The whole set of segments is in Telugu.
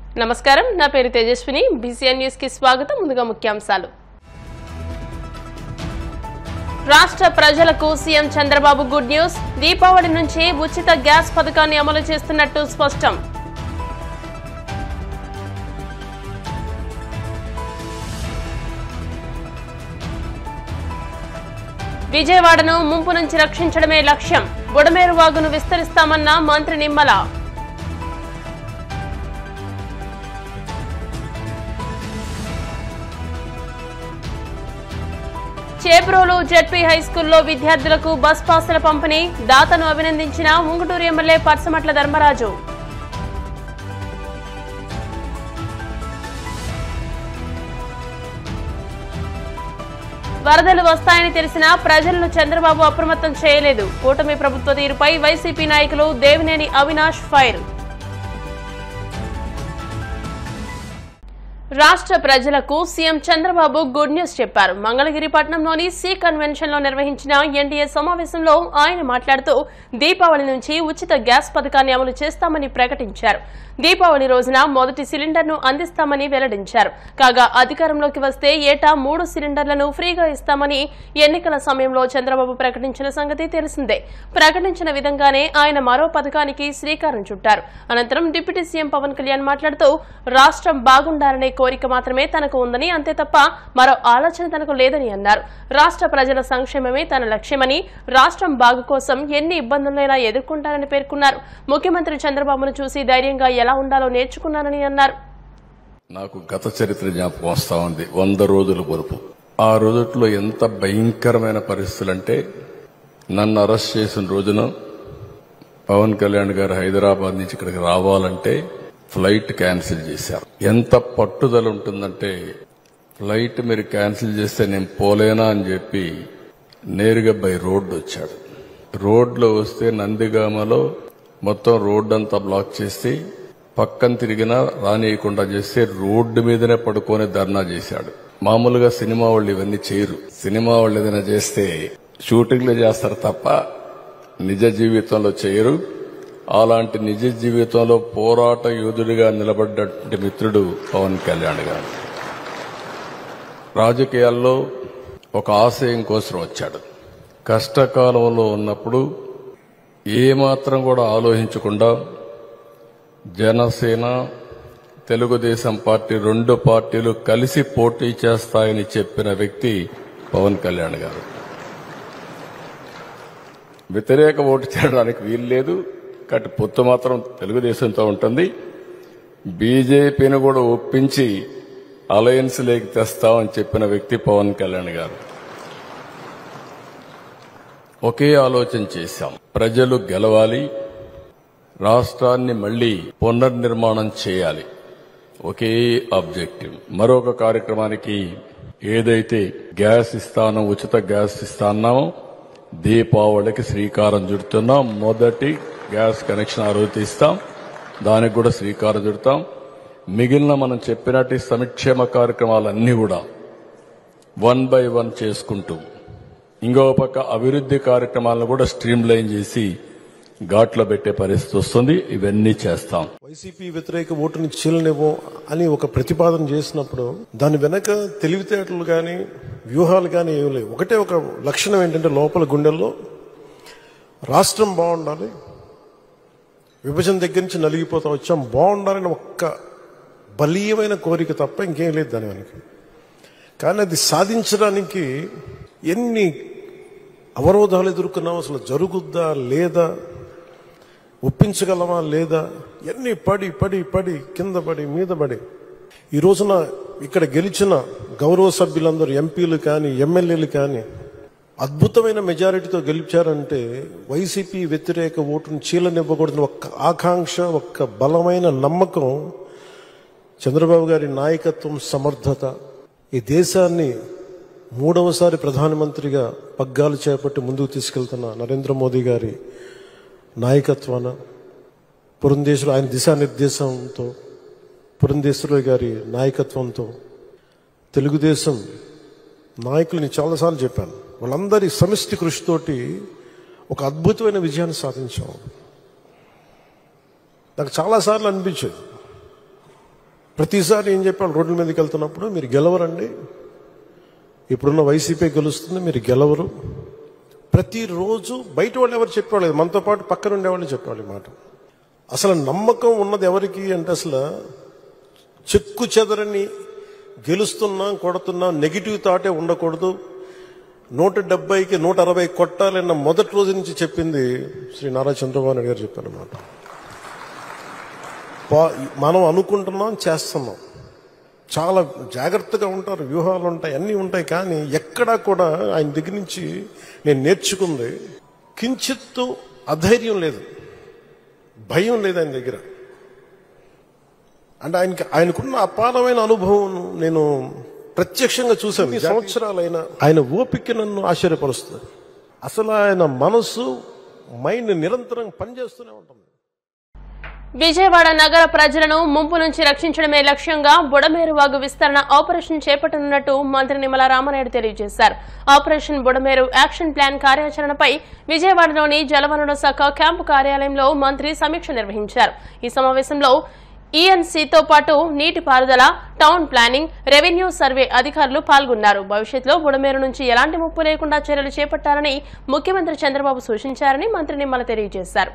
నమస్కారం నా పేరు తేజస్విని బీసీఎన్ న్యూస్ కి స్వాగతం ముందుగా ముఖ్యాంశాలు రాష్ట్ర ప్రజలకు CM Chandrababu good news Deepavali నుంచి ఉచిత గ్యాస్ పథకాన్ని అమలు చేస్తున్నట్టు స్పష్టం విజయవాడను ముంపు నుంచి రక్షించడమే లక్ష్యం బుడమేరు వాగును విస్తరిస్తామన్న మంత్రి నిమ్మల చేబ్రోలు జెడ్పీ హై స్కూల్లో విద్యార్థులకు బస్ పాసుల పంపిణీ దాతను అభినందించిన ఉంగుటూరు ఎమ్మెల్యే పర్సమట్ల ధర్మరాజు వరదలు వస్తాయని తెలిసినా ప్రజలను చంద్రబాబు అప్రమత్తం చేయలేదు కూటమి ప్రభుత్వ తీరుపై వైసీపీ నాయకులు దేవినేని అవినాష్ ఫైర్ రాష్ట్ర ప్రజలకు సీఎం చంద్రబాబు గుడ్ న్యూస్ చెప్పారు మంగళగిరి పట్టణంలోని సి కన్వెన్షన్ లో నిర్వహించిన ఎన్డీఏ సమావేశంలో ఆయన మాట్లాడుతూ దీపావళి నుంచి ఉచిత గ్యాస్ పథకాన్ని అమలు చేస్తామని ప్రకటించారు దీపావళి రోజున మొదటి సిలిండర్ను అందిస్తామని వెల్లడించారు కాగా అధికారంలోకి వస్తే ఏటా మూడు సిలిండర్లను ఫ్రీగా ఇస్తామని ఎన్నికల సమయంలో చంద్రబాబు ప్రకటించిన సంగతి తెలిసిందే ప్రకటించిన విధంగానే ఆయన మరో పథకానికి శ్రీకారం చుట్టారు అనంతరం డిప్యూటీ సీఎం పవన్ కళ్యాణ్ మాట్లాడుతూ రాష్ట్రం బాగుండాలనే కోరిక మాత్రమే తనకు ఉందని అంతే తప్ప మరో ఆలోచన తనకు లేదని అన్నారు రాష్ట్ర ప్రజల సంక్షేమమే తన లక్ష్యమని రాష్ట్రం బాగు కోసం ఎన్ని ఇబ్బందులైనా ఎదుర్కొంటారని పేర్కొన్నారు ముఖ్యమంత్రి చంద్రబాబును చూసి ధైర్యంగా ఎలా ఉండాలో నేర్చుకున్నానని అన్నారు నాకు గత చరిత్ర జ్ఞాపకం వస్తా ఉంది వంద రోజుల పొరుపు ఆ రోజుట్లో ఎంత భయంకరమైన పరిస్థితులంటే నన్ను అరెస్ట్ చేసిన రోజున పవన్ కళ్యాణ్ గారు హైదరాబాద్ నుంచి ఇక్కడికి రావాలంటే ఫ్లైట్ క్యాన్సిల్ చేశారు ఎంత పట్టుదల ఉంటుందంటే ఫ్లైట్ మీరు క్యాన్సిల్ చేస్తే నేను పోలేనా అని చెప్పి నేరుగా బై రోడ్డు వచ్చాడు రోడ్లో వస్తే నందిగామలో మొత్తం రోడ్డు అంతా బ్లాక్ చేసి పక్కన తిరిగినా రానియకుండా చేస్తే రోడ్డు మీదనే పడుకొని ధర్నా చేశాడు మామూలుగా సినిమా వాళ్ళు ఇవన్నీ చేయరు సినిమా వాళ్ళు ఏదైనా చేస్తే షూటింగ్లు చేస్తారు తప్ప నిజ జీవితంలో చేయరు అలాంటి నిజ జీవితంలో పోరాట యోధుడిగా నిలబడ్డటువంటి మిత్రుడు పవన్ కళ్యాణ్ గారు రాజకీయాల్లో ఒక ఆశయం కోసం వచ్చాడు కష్టకాలంలో ఉన్నప్పుడు ఏమాత్రం కూడా ఆలోచించకుండా జనసేన తెలుగుదేశం పార్టీ రెండు పార్టీలు కలిసి పోటీ చేస్తాయని చెప్పిన వ్యక్తి పవన్ కళ్యాణ్ గారు వ్యతిరేక ఓటు చేయడానికి వీలు లేదు కాబట్టి పొత్తు మాత్రం తెలుగుదేశంతో ఉంటుంది బీజేపీని కూడా ఒప్పించి అలయన్స్ లేకి తెస్తామని చెప్పిన వ్యక్తి పవన్ కళ్యాణ్ గారు ఒకే ఆలోచన చేశాం ప్రజలు గెలవాలి రాష్ట్రాన్ని మళ్లీ పునర్నిర్మాణం చేయాలి ఒకే ఆబ్జెక్టివ్ మరొక కార్యక్రమానికి ఏదైతే గ్యాస్ ఇస్తానో ఉచిత గ్యాస్ ఇస్తాన్నామో దీపావళికి శ్రీకారం చుడుతున్నాం మొదటి గ్యాస్ కనెక్షన్ ఆ రోజు ఇస్తాం దానికి కూడా శ్రీకారం చుడతాం మిగిలిన మనం చెప్పినట్టు సంక్షేమ కార్యక్రమాలన్నీ కూడా వన్ బై వన్ చేసుకుంటూ ఇంకో పక్క అభివృద్ధి కార్యక్రమాలను కూడా స్ట్రీమ్ లైన్ చేసి ఘాట్లో పెట్టే పరిస్థితి వస్తుంది ఇవన్నీ చేస్తాం వైసీపీ వ్యతిరేక ఓటుని చీలనివ్వం అని ఒక ప్రతిపాదన చేసినప్పుడు దాని వెనక తెలివితేటలు కానీ వ్యూహాలు కానీ ఏమి లేవు ఒకటే ఒక లక్షణం ఏంటంటే లోపల గుండెల్లో రాష్ట్రం బాగుండాలి విభజన దగ్గర నుంచి నలిగిపోతా వచ్చాం బాగుండాలని ఒక్క బలీయమైన కోరిక తప్ప ఇంకేం లేదు దాని వెనక కానీ అది సాధించడానికి ఎన్ని అవరోధాలు ఎదుర్కొన్నాం అసలు జరుగుద్దా లేదా ఒప్పించగలమా లేదా ఎన్ని పడి పడి పడి కింద పడి మీద పడి ఈ రోజున ఇక్కడ గెలిచిన గౌరవ సభ్యులందరూ ఎంపీలు కానీ ఎమ్మెల్యేలు కానీ అద్భుతమైన మెజారిటీతో గెలిచారంటే వైసీపీ వ్యతిరేక ఓటును చీలనివ్వకూడని ఒక్క ఆకాంక్ష ఒక్క బలమైన నమ్మకం చంద్రబాబు గారి నాయకత్వం సమర్థత ఈ దేశాన్ని మూడవసారి ప్రధానమంత్రిగా పగ్గాలు చేపట్టి ముందుకు తీసుకెళ్తున్న నరేంద్ర మోదీ గారి నాయకత్వాన పురంధేశ్వరు ఆయన దిశానిర్దేశంతో పురంధేశ్వరి గారి నాయకత్వంతో తెలుగుదేశం నాయకులని చాలాసార్లు చెప్పాను వాళ్ళందరి సమిష్టి కృషితోటి ఒక అద్భుతమైన విజయాన్ని సాధించాం నాకు చాలాసార్లు అనిపించేది ప్రతిసారి ఏం చెప్పాలి రోడ్ల మీదకి వెళ్తున్నప్పుడు మీరు గెలవరండి ఇప్పుడున్న వైసీపీ గెలుస్తుంది మీరు గెలవరు ప్రతిరోజు బయట వాళ్ళు ఎవరు చెప్పేవాళ్ళు మనతో పాటు పక్కన ఉండేవాళ్ళు చెప్పేవాళ్ళు ఈ మాట అసలు నమ్మకం ఉన్నది ఎవరికి అంటే అసలు చెక్కు చెదరని గెలుస్తున్నాం కొడుతున్నాం నెగిటివ్ థాటే ఉండకూడదు నూట డెబ్బైకి నూట అరవై కొట్టాలన్న మొదటి రోజు నుంచి చెప్పింది శ్రీ నారా చంద్రబాబు నాయుడు గారు చెప్పారన్నమాట పా- మనం అనుకుంటున్నాం చేస్తున్నాం చాలా జాగ్రత్తగా ఉంటారు వ్యూహాలు ఉంటాయి అన్నీ ఉంటాయి కానీ ఎక్కడా కూడా ఆయన దగ్గర నుంచి నేను నేర్చుకుంది కించిత్తు అధైర్యం లేదు భయం లేదు ఆయన దగ్గర అంటే ఆయనకి ఆయనకున్న అపారమైన అనుభవం నేను ప్రత్యక్షంగా చూశాను ఈ సంవత్సరాలైన ఆయన ఓపిక నన్ను ఆశ్చర్యపరుస్తుంది అసలు ఆయన మనసు మైండ్ నిరంతరం పనిచేస్తూనే ఉంటుంది విజయవాడ నగర ప్రజలను ముంపు నుంచి రక్షించడమే లక్ష్యంగా బుడమేరు వాగు విస్తరణ ఆపరేషన్ చేపట్టనున్నట్టు మంత్రి నిమ్మల రామనాయుడు తెలియజేశారు ఆపరేషన్ బుడమేరు యాక్షన్ ప్లాన్ కార్యాచరణపై విజయవాడలోని జలవనరుల శాఖ క్యాంపు కార్యాలయంలో మంత్రి సమీక్ష నిర్వహించారు ఈ సమావేశంలో ఈఎన్సీతో పాటు నీటిపారుదల టౌన్ ప్లానింగ్ రెవెన్యూ సర్వే అధికారులు పాల్గొన్నారు భవిష్యత్తులో బుడమేరు నుంచి ఎలాంటి ముప్పు లేకుండా చర్యలు చేపట్టాలని ముఖ్యమంత్రి చంద్రబాబు సూచించారని మంత్రి నిమ్మల తెలియజేశారు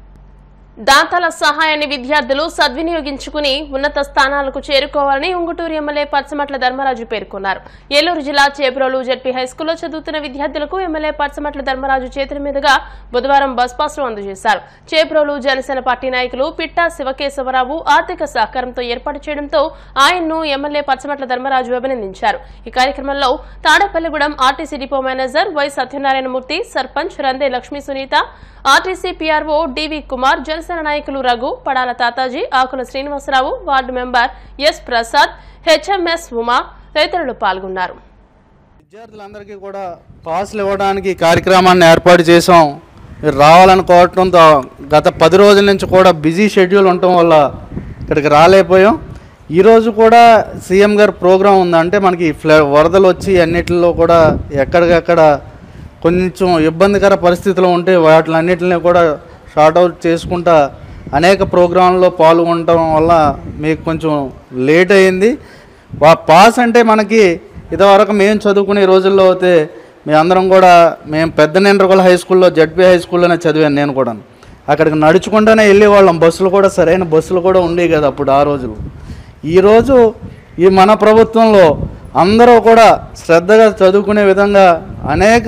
దాతల సహాయాన్ని విద్యార్థులు సద్వినియోగించుకుని ఉన్నత స్థానాలకు చేరుకోవాలని ఉంగుటూరు ఎమ్మెల్యే పచ్చమట్ల ధర్మరాజు పేర్కొన్నారు ఏలూరు జిల్లా చేబ్రోలు జడ్పీ హైస్కూల్లో చదువుతున్న విద్యార్థులకు ఎమ్మెల్యే పచ్చమట్ల ధర్మరాజు చేతుల మీదుగా బుధవారం బస్ పాస్లు అందజేశారు చేబ్రోలు జనసేన పార్టీ నాయకులు పిట్టా శివకేశవరావు ఆర్థిక సహకారంతో ఏర్పాటు చేయడంతో ఆయన్ను ఎమ్మెల్యే పచ్చమట్ల ధర్మరాజు అభినందించారు ఈ కార్యక్రమంలో Tadepalligudem RTC depot manager Y Satyanarayanamurthy sarpanch Rande Lakshmi Sunitha RTC PRO DV Kumar Janasena నాయకులు Raghu Padala Tataji Akula Srinivasarao ward member S Prasad HMS Uma తదితరులు పాల్గొన్నారు విద్యార్థులందరికీ కూడా పాసులు ఇవ్వడానికి ఈ కార్యక్రమాన్ని ఏర్పాటు చేసాం మీరు రావాలని కోరటంతో గత పది రోజుల నుంచి కూడా బిజీ షెడ్యూల్ ఉండటం వల్ల ఇక్కడికి రాలేకపోయాం ఈరోజు కూడా సీఎం గారి ప్రోగ్రాం ఉంది అంటే మనకి ఫ్ల వరదలు వచ్చి అన్నిటిలో కూడా ఎక్కడికక్కడ కొంచెం ఇబ్బందికర పరిస్థితులు ఉంటే వాటిలన్నిటిని కూడా షార్ట్ అవుట్ చేసుకుంటా అనేక ప్రోగ్రాంలో పాల్గొనటం వల్ల మీకు కొంచెం లేట్ అయింది వా పాస్ అంటే మనకి ఇదివరకు మేము చదువుకునే రోజుల్లో అయితే మీ అందరం కూడా మేము పెద్ద నెండ్రగొల హై స్కూల్లో జడ్పీ హై స్కూల్లోనే చదివాను నేను కూడా అక్కడికి నడుచుకుంటూనే వెళ్ళేవాళ్ళం బస్సులు కూడా సరైన బస్సులు కూడా ఉండేవి కదా అప్పుడు ఆ రోజులు ఈరోజు ఈ మన ప్రభుత్వంలో అందరూ కూడా శ్రద్ధగా చదువుకునే విధంగా అనేక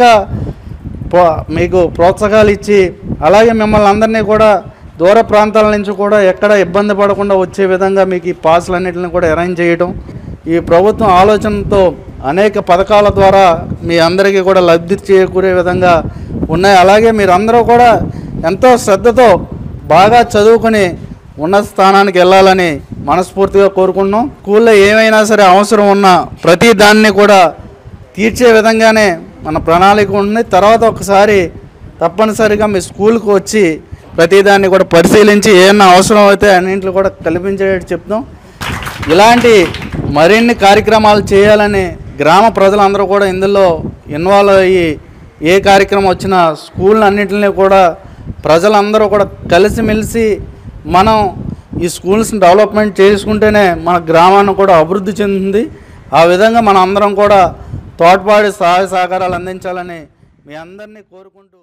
ప్రో మీకు ప్రోత్సాహాలు ఇచ్చి అలాగే మిమ్మల్ని అందరినీ కూడా దూర ప్రాంతాల నుంచి కూడా ఎక్కడ ఇబ్బంది పడకుండా వచ్చే విధంగా మీకు ఈ పాసులన్నింటిని కూడా అరేంజ్ చేయడం ఈ ప్రభుత్వం ఆలోచనతో అనేక పథకాల ద్వారా మీ అందరికీ కూడా లబ్ధి చేకూరే విధంగా ఉన్నాయి అలాగే మీరందరూ కూడా ఎంతో శ్రద్ధతో బాగా చదువుకొని ఉన్నత స్థానానికి వెళ్ళాలని మనస్ఫూర్తిగా కోరుకుంటున్నాం స్కూల్లో ఏమైనా సరే అవసరం ఉన్న ప్రతి దాన్ని కూడా తీర్చే విధంగానే మన ప్రణాళిక ఉంది తర్వాత ఒకసారి తప్పనిసరిగా మీ స్కూల్కి వచ్చి ప్రతిదాన్ని కూడా పరిశీలించి ఏమన్నా అవసరం అయితే అన్నింటిలో కూడా కల్పించేటట్టు చెప్తాం ఇలాంటి మరిన్ని కార్యక్రమాలు చేయాలని గ్రామ ప్రజలందరూ కూడా ఇందులో ఇన్వాల్వ్ అయ్యి ఏ కార్యక్రమం వచ్చినా స్కూల్ అన్నింటినీ కూడా ప్రజలందరూ కూడా కలిసిమెలిసి మనం ఈ స్కూల్స్ని డెవలప్మెంట్ చేసుకుంటేనే మన గ్రామాన్ని కూడా అభివృద్ధి చెందుతుంది ఆ విధంగా మన అందరం కూడా తోడ్పాడి సహాయ సహకారాలు అందించాలని మీ అందరినీ కోరుకుంటూ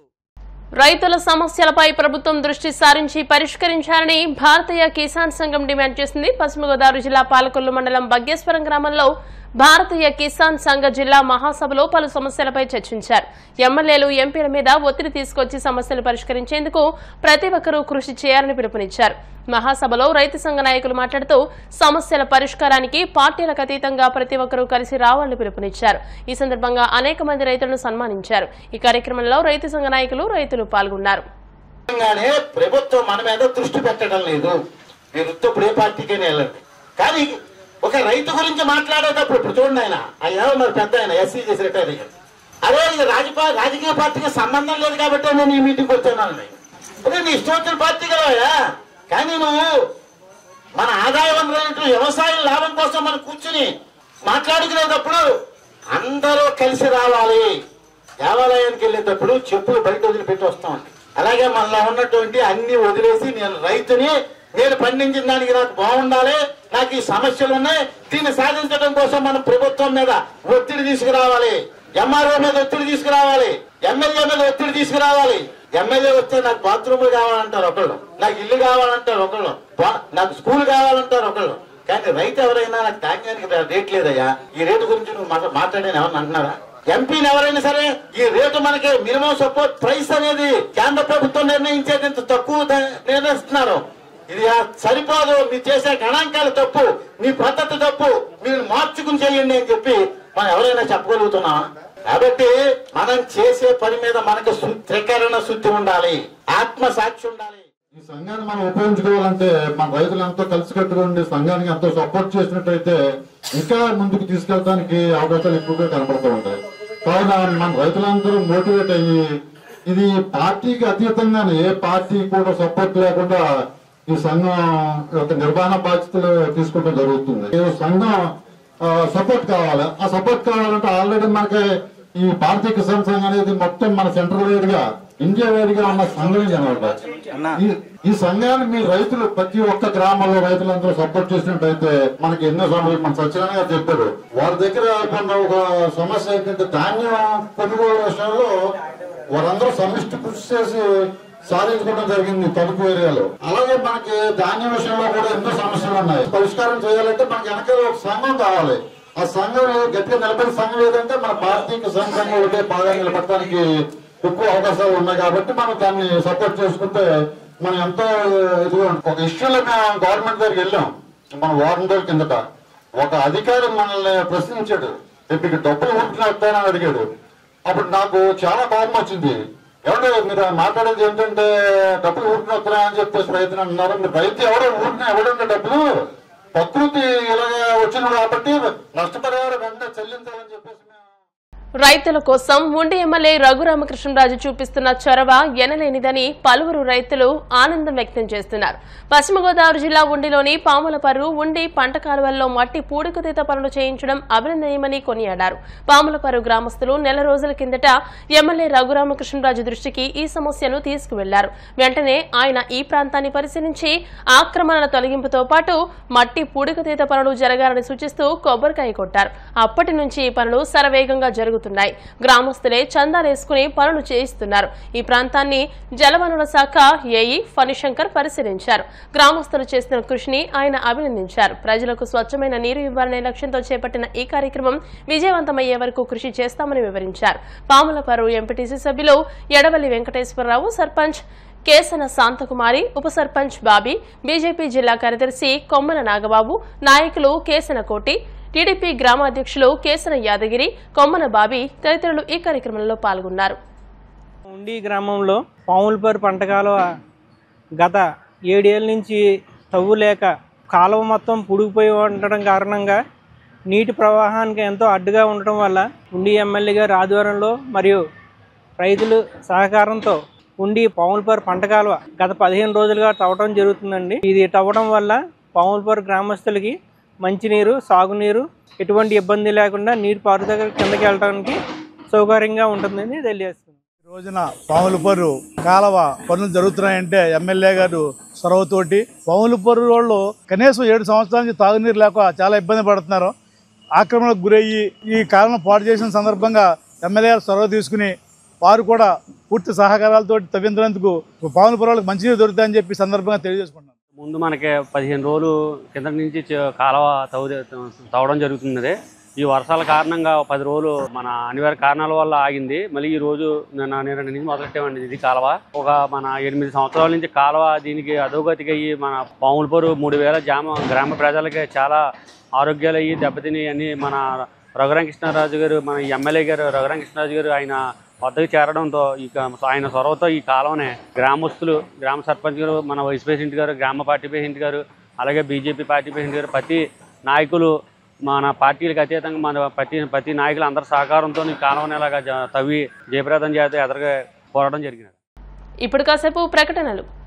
రైతుల సమస్యలపై ప్రభుత్వం దృష్టి సారించి పరిష్కరించాలని భారతీయ కిసాన్ సంఘం డిమాండ్ చేసింది పశ్చిమ గోదావరి జిల్లా పాలకొల్లు మండలం బగ్గేశ్వరం గ్రామంలో భారతీయ కిసాన్ సంఘ జిల్లా మహాసభలో పలు సమస్యలపై చర్చించారు ఎమ్మెల్యేలు ఎంపీల మీద ఒత్తిడి తీసుకొచ్చి సమస్యలు పరిష్కరించేందుకు ప్రతి ఒక్కరూ కృషి చేయాలని పిలుపునిచ్చారు మహాసభలో రైతు సంఘ నాయకులు మాట్లాడుతూ సమస్యల పరిష్కారానికి పార్టీలకు అతీతంగా ప్రతి ఒక్కరూ కలిసి రావాలని పిలుపునిచ్చారు ఈ సందర్భంగా అనేక మంది రైతులను సన్మానించారు ఈ కార్యక్రమంలో రైతు సంఘ నాయకులు రైతులు పాల్గొన్నారు గానే ప్రభుత్వం మన మీద దృష్టి పెట్టడం లేదు మీరు ఇప్పుడు ఏ పార్టీకైనా వెళ్ళండి కానీ ఒక రైతు గురించి మాట్లాడేటప్పుడు ఇప్పుడు చూడండి ఆయన ఆయన మరి పెద్ద ఆయన ఎస్సీ చేసి రిటైర్ అయ్యారు అదే ఇది రాజపా రాజకీయ పార్టీకి సంబంధం లేదు కాబట్టి నేను ఈ మీటింగ్కి వచ్చాను అదే నీ ఇష్టం వచ్చిన పార్టీ కదా కానీ నువ్వు మన ఆదాయ వనరులు వ్యవసాయం లాభం కోసం మనం కూర్చుని మాట్లాడుకునేటప్పుడు అందరూ కలిసి రావాలి దేవాలయానికి వెళ్ళేటప్పుడు చెప్పులు బయట వదిలిపెట్టి వస్తామండి అలాగే మనలో ఉన్నటువంటి అన్ని వదిలేసి నేను రైతుని నేను పండించిన దానికి నాకు బాగుండాలి నాకు ఈ సమస్యలు ఉన్నాయి దీన్ని సాధించడం కోసం మనం ప్రభుత్వం మీద ఒత్తిడి తీసుకురావాలి ఎంఆర్ఓ మీద ఒత్తిడి తీసుకురావాలి ఎమ్మెల్యే మీద ఒత్తిడి తీసుకురావాలి ఎమ్మెల్యే వస్తే నాకు బాత్రూములు కావాలంటారు ఒకళ్ళు నాకు ఇల్లు కావాలంటారు ఒకళ్ళు బా- నాకు స్కూల్ కావాలంటారు ఒకళ్ళు కానీ రైతు ఎవరైనా నాకు ధాన్యానికి రేట్ లేదయ్యా ఈ రేటు గురించి నువ్వు మాట్లా- మాట్లాడని ఎవరన్నా అంటున్నారా ఎంపీని ఎవరైనా సరే ఈ రేటు మనకి మినిమం సపోర్ట్ ప్రైస్ అనేది కేంద్ర ప్రభుత్వం నిర్ణయించేది ఇంత తక్కువ ధ- నిర్ణయిస్తున్నారు ఇది ఆ సరిపోదు మీరు చేసే గణాంకాలు తప్పు మీ పద్ధతి తప్పు మీరు మార్చుకుని చేయండి అని చెప్పి మనం ఎవరైనా చెప్పగలుగుతున్నామా కాబట్టి మనం చేసే పని మీద మనకు సు- త్రికరణ శుద్ధి ఉండాలి ఆత్మ సాక్షి ఉండాలి ఈ సంఘాన్ని మనం ఉపయోగించుకోవాలంటే మన రైతులు ఎంతో కలిసికట్టుగా ఉండి సంఘానికి ఎంతో సపోర్ట్ చేసినట్టయితే ఇంకా ముందుకు తీసుకెళ్ళడానికి అవకాశాలు ఎక్కువగా కనపడుతూ ఉంటాయి కావున మన రైతులందరూ మోటివేట్ అయ్యి ఇది పార్టీకి అతీతంగానే ఏ పార్టీ కూడా సపోర్ట్ లేకుండా ఈ సంఘం యొక్క నిర్వహణ బాధ్యతలు తీసుకోవడం జరుగుతుంది ఈ సంఘం సపోర్ట్ కావాలి ఆ సపోర్ట్ కావాలంటే ఆల్రెడీ మనకి ఈ భారతీయ కిసాన్ సంఘం అనేది మొత్తం మన సెంట్రల్ వైడ్ గా ఇండియా వైడ్ గా ఉన్న సంఘం ఇది అనమాట ఈ- ఈ సంఘాన్ని మీ రైతులు ప్రతి ఒక్క గ్రామంలో రైతులందరూ సపోర్ట్ చేసినట్టయితే మనకి ఎన్నో సమస్యలు మన సత్యనారాయణ గారు చెప్పారు వారి దగ్గర ఉన్న ఒక సమస్య ఏంటంటే ధాన్యం కొనుగోలు విషయంలో వారందరూ సమిష్టి కృషి చేసి సాధించుకోవడం జరిగింది తణుకు ఏరియాలో అలాగే మనకి ధాన్యం విషయంలో కూడా ఎన్నో సమస్యలు ఉన్నాయి పరిష్కారం చేయాలంటే మనకి వెనకాల ఒక సంఘం కావాలి ఆ సంఘం గట్టిగా నిలబడిన సంఘం ఏదంటే మన భారతీయ కిసాన్ సంఘం ఒకటే బాగా నిలబడటానికి ఎక్కువ అవకాశాలు ఉన్నాయి కాబట్టి మనం దాన్ని సపోర్ట్ చేసుకుంటే మనం ఎంతో ఇదిగా ఉంటాం. ఒక ఇష్యూలో మేము గవర్నమెంట్ దగ్గరికి వెళ్ళాం మన వారం రోజుల కిందట ఒక అధికారి మనల్ని ప్రశ్నించాడు ఇప్పుడు డబ్బులు ఉంటున్నా వస్తాయని అడిగాడు అప్పుడు నాకు చాలా కోపం వచ్చింది ఎవరు మీరు మాట్లాడేది ఏంటంటే డబ్బులు ఊరిని వస్తున్నాయని అని చెప్పేసి రైతులు అన్నారు మీరు రైతు ఎవడో ఊరిని ఎవడంటే డబ్బులు ప్రకృతి ఇలాగ వచ్చింది కాబట్టి నష్టపరిహారం వెంటనే చెల్లించాలని చెప్పేసి మేము రైతుల కోసం ఉండి ఎమ్మెల్యే రఘురామకృష్ణరాజు చూపిస్తున్న చొరవ ఎనలేనిదని పలువురు రైతులు ఆనందం వ్యక్తం చేస్తున్నారు పశ్చిమ గోదావరి జిల్లా ఉండిలోని పాములపర్రు ఉండి పంట కాలువల్లో మట్టి పూడికతీత పనులు చేయించడం అభినందనీయమని కొనియాడారు పాములపర్రు గ్రామస్తులు నెల రోజుల కిందట ఎమ్మెల్యే రఘురామకృష్ణరాజు దృష్టికి ఈ సమస్యను తీసుకువెళ్లారు వెంటనే ఆయన ఈ ప్రాంతాన్ని పరిశీలించి ఆక్రమణల తొలగింపుతో పాటు మట్టి పూడికతీత పనులు జరగాలని సూచిస్తూ కొబ్బరికాయ కొట్టారు అప్పటి నుంచి ఈ పనులు శరవేగంగా జరుగుతున్నాయి గ్రామస్తులే చందాలేసుకుని పనులు చేయిస్తున్నారు ఈ ప్రాంతాన్ని జలవనరుల శాఖ ఏఈ ఫణిశంకర్ పరిశీలించారు గ్రామస్తులు చేసిన కృషిని ఆయన అభినందించారు ప్రజలకు స్వచ్ఛమైన నీరు ఇవ్వాలనే లక్ష్యంతో చేపట్టిన ఈ కార్యక్రమం విజయవంతమయ్యే వరకు కృషి చేస్తామని వివరించారు పాములపరు ఎంపీటీసీ సభ్యులు ఎడవల్లి వెంకటేశ్వరరావు సర్పంచ్ కేసన శాంతకుమారి ఉప సర్పంచ్ బాబీ బీజేపీ జిల్లా కార్యదర్శి కొమ్మల నాగబాబు నాయకులు కేసన కోటి టీడీపీ గ్రామాధ్యక్షులు కేసన యాదగిరి కొమ్మన బాబీ తదితరులు ఈ కార్యక్రమంలో పాల్గొన్నారు ఉండి గ్రామంలో పాములపేరు పంట కాలువ గత ఏడేళ్ళ నుంచి తవ్వు లేక కాలువ మొత్తం పుడిగిపోయి ఉండడం కారణంగా నీటి ప్రవాహానికి ఎంతో అడ్డుగా ఉండటం వల్ల ఉండి ఎమ్మెల్యే గారి ఆధ్వర్యంలో మరియు రైతులు సహకారంతో ఉండి పాములపేరు పంట కాలువ గత పదిహేను రోజులుగా తవ్వడం జరుగుతుందండి ఇది తవ్వడం వల్ల పాములపేరు గ్రామస్తులకి మంచినీరు సాగునీరు ఎటువంటి ఇబ్బంది లేకుండా నీరు పారుదల కిందకి వెళ్ళడానికి సౌకర్యంగా ఉంటుందని తెలియజేస్తుంది ఈ రోజున పాములపర్రు కాలవ పనులు జరుగుతున్నాయంటే ఎమ్మెల్యే గారు చొరవతోటి పాములపర్రు వాళ్ళు కనీసం ఏడు సంవత్సరాల నుంచి తాగునీరు లేక చాలా ఇబ్బంది పడుతున్నారు ఆక్రమణకు గురయ్యి ఈ కాలం పాటు చేసిన సందర్భంగా ఎమ్మెల్యే గారు చొరవ తీసుకుని వారు కూడా పూర్తి సహకారాలతో తవ్వించినందుకు పాములపర్రు వాళ్ళకి మంచినీరు దొరుకుతాయని చెప్పి ఈ సందర్భంగా తెలియజేసుకుంటున్నాను ముందు మనకి పదిహేను రోజులు కింద నుంచి చ- కాలువ తవ్వు తవ్వడం జరుగుతున్నది ఈ వర్షాల కారణంగా ఒక పది రోజులు మన అనివార్య కారణాల వల్ల ఆగింది మళ్ళీ ఈ రోజు నిన్న నిన్న నుంచి మొదలెట్టామండి ఇది కాలువ ఒక మన ఎనిమిది సంవత్సరాల నుంచి కాలువ దీనికి అధోగతికి అయ్యి మన పాములపూరు మూడు వేల జామ గ్రామ ప్రజలకి చాలా ఆరోగ్యాలు అయ్యి దెబ్బతిని అన్ని మన రఘురామకృష్ణరాజు గారు మన ఎమ్మెల్యే గారు రఘురామకృష్ణరాజు గారు ఆయన వద్దకు చేరడంతో ఈ క- ఆయన చొరవతో ఈ కాలంలోనే గ్రామస్తులు గ్రామ సర్పంచ్ గారు మన వైస్ ప్రెసిడెంట్ గారు గ్రామ పార్టీ ప్రెసిడెంట్ గారు అలాగే బీజేపీ పార్టీ ప్రెసిడెంట్ గారు ప్రతి నాయకులు మన పార్టీలకు అతీతంగా మన ప్రతి ప్రతి నాయకులు అందరి సహకారంతో ఈ కాలం ఇలాగా జ- తవ్వి జయప్రదం చేత ఎదరగా కోరడం జరిగినది ఇప్పుడు కాసేపు ప్రకటనలు